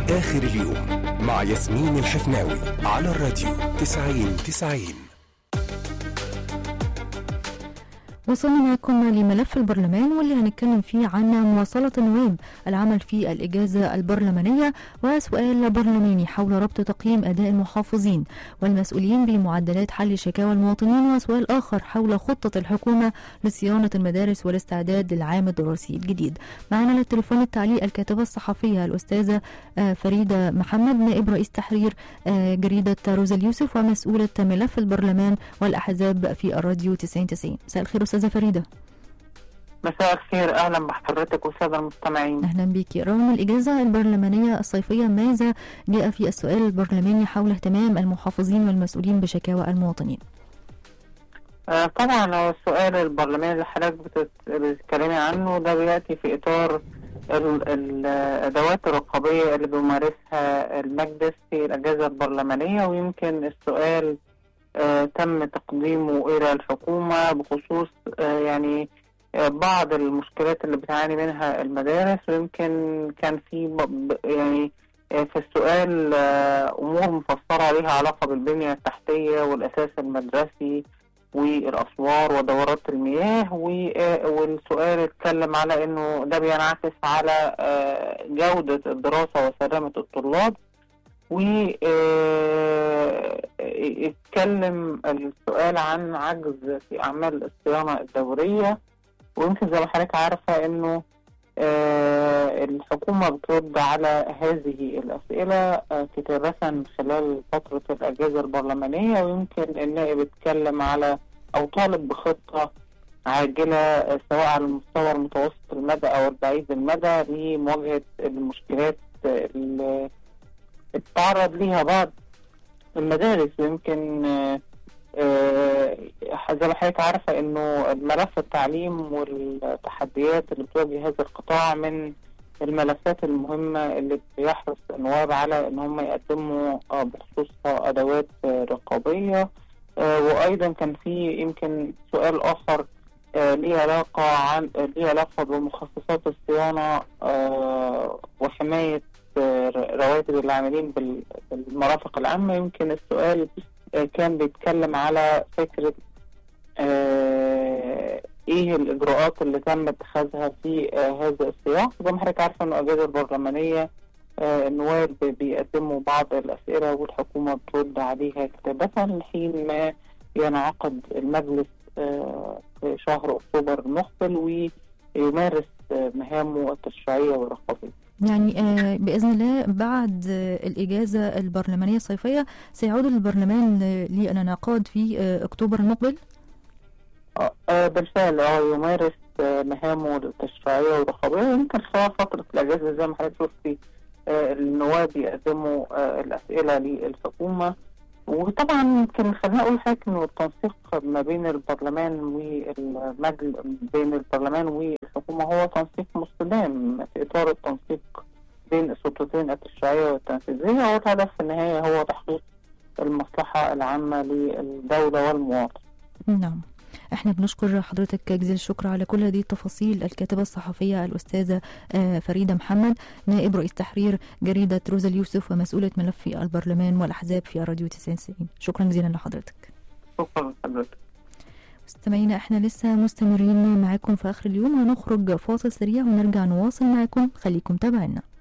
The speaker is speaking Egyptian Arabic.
آخر اليوم مع ياسمين الحفناوي على الراديو 90 90 وصلنا معكم لملف البرلمان واللي هنتكلم فيه عن مواصلة النواب العمل في الإجازة البرلمانية وسؤال برلماني حول ربط تقييم أداء المحافظين والمسؤولين بمعدلات حل شكاوى المواطنين وسؤال آخر حول خطة الحكومة لصيانة المدارس والاستعداد للعام الدراسي الجديد معنا للتليفون التعليق الكاتبة الصحفية الأستاذة آه، فريدة محمد نائب رئيس تحرير آه، جريدة روزا اليوسف ومسؤولة ملف البرلمان والأحزاب في الراديو 90 90 مساء الخير أستاذة فريدة مساء الخير اهلا بحضرتك والساده المستمعين أهلا بك رغم الإجازة البرلمانية الصيفية ماذا جاء في السؤال البرلماني حول اهتمام المحافظين والمسؤولين بشكاوى المواطنين آه طبعا هو السؤال البرلماني اللي حضرتك بتت- بتتكلمي عنه ده بياتي في اطار ال- ال- الادوات الرقابيه اللي بيمارسها المجلس في الاجازه البرلمانيه ويمكن السؤال آه تم تقديمه الى الحكومه بخصوص آه يعني آه بعض المشكلات اللي بتعاني منها المدارس ويمكن كان في ب- ب- يعني آه، في السؤال آه، امور مفسره لها علاقه بالبنيه التحتيه والاساس المدرسي والاسوار ودورات المياه و- آه، والسؤال اتكلم على انه ده بينعكس على آه، جوده الدراسه وسلامه الطلاب و آه، اتكلم السؤال عن عجز في اعمال الصيانه الدوريه ويمكن زي ما حضرتك عارفه انه آه، الحكومة بترد على هذه الأسئلة آه، كتابة خلال فترة الأجازة البرلمانية ويمكن النائب اتكلم على أو طالب بخطة عاجلة آه، سواء على المستوى المتوسط المدى أو البعيد المدى لمواجهة المشكلات آه، اللي اتعرض ليها بعض المدارس ويمكن آه، آه، زي ما حضرتك عارفة انه ملف التعليم والتحديات اللي بتواجه هذا القطاع من الملفات المهمة اللي بيحرص النواب على ان هم يقدموا آه، بخصوصها ادوات آه، رقابية آه، وايضا كان في يمكن سؤال اخر آه، ليه علاقة عن آه، ليه علاقة بمخصصات الصيانة آه، وحماية آه، رواتب العاملين بال- بالمرافق العامة يمكن السؤال آه، كان بيتكلم على فكرة آه، ايه الاجراءات اللي تم اتخاذها في آه، هذا السياق زي ما حضرتك عارفه انه الاجازه البرلمانيه آه، النواب بيقدموا بعض الاسئله والحكومه بترد عليها كتابه حين ما ينعقد المجلس آه، في شهر اكتوبر المقبل ويمارس آه، مهامه التشريعيه والرقابيه. يعني آه، بإذن الله بعد آه، الإجازة البرلمانية الصيفية سيعود البرلمان آه، للانعقاد في آه، أكتوبر المقبل آه، آه، بالفعل اه يمارس آه، مهامه التشريعية والرقابية يمكن خلال فترة الأجازة زي ما حضرتك شفتي آه، النواب يقدموا آه، الأسئلة للحكومة وطبعا يمكن خلينا أقول حاجة إنه التنسيق ما بين البرلمان والمجلس بين البرلمان والحكومة هو تنسيق مستدام في إطار التنسيق بين السلطتين التشريعية والتنفيذية والهدف في النهاية هو تحقيق المصلحة العامة للدولة والمواطن. نعم احنا بنشكر حضرتك جزيل الشكر على كل هذه التفاصيل الكاتبة الصحفية الأستاذة آه، فريدة محمد نائب رئيس تحرير جريدة روزا اليوسف ومسؤولة ملف البرلمان والأحزاب في راديو 90 شكرا جزيلا لحضرتك شكرا لحضرتك. مستمعينا احنا لسه مستمرين معاكم في آخر اليوم هنخرج فاصل سريع ونرجع نواصل معاكم خليكم تابعينا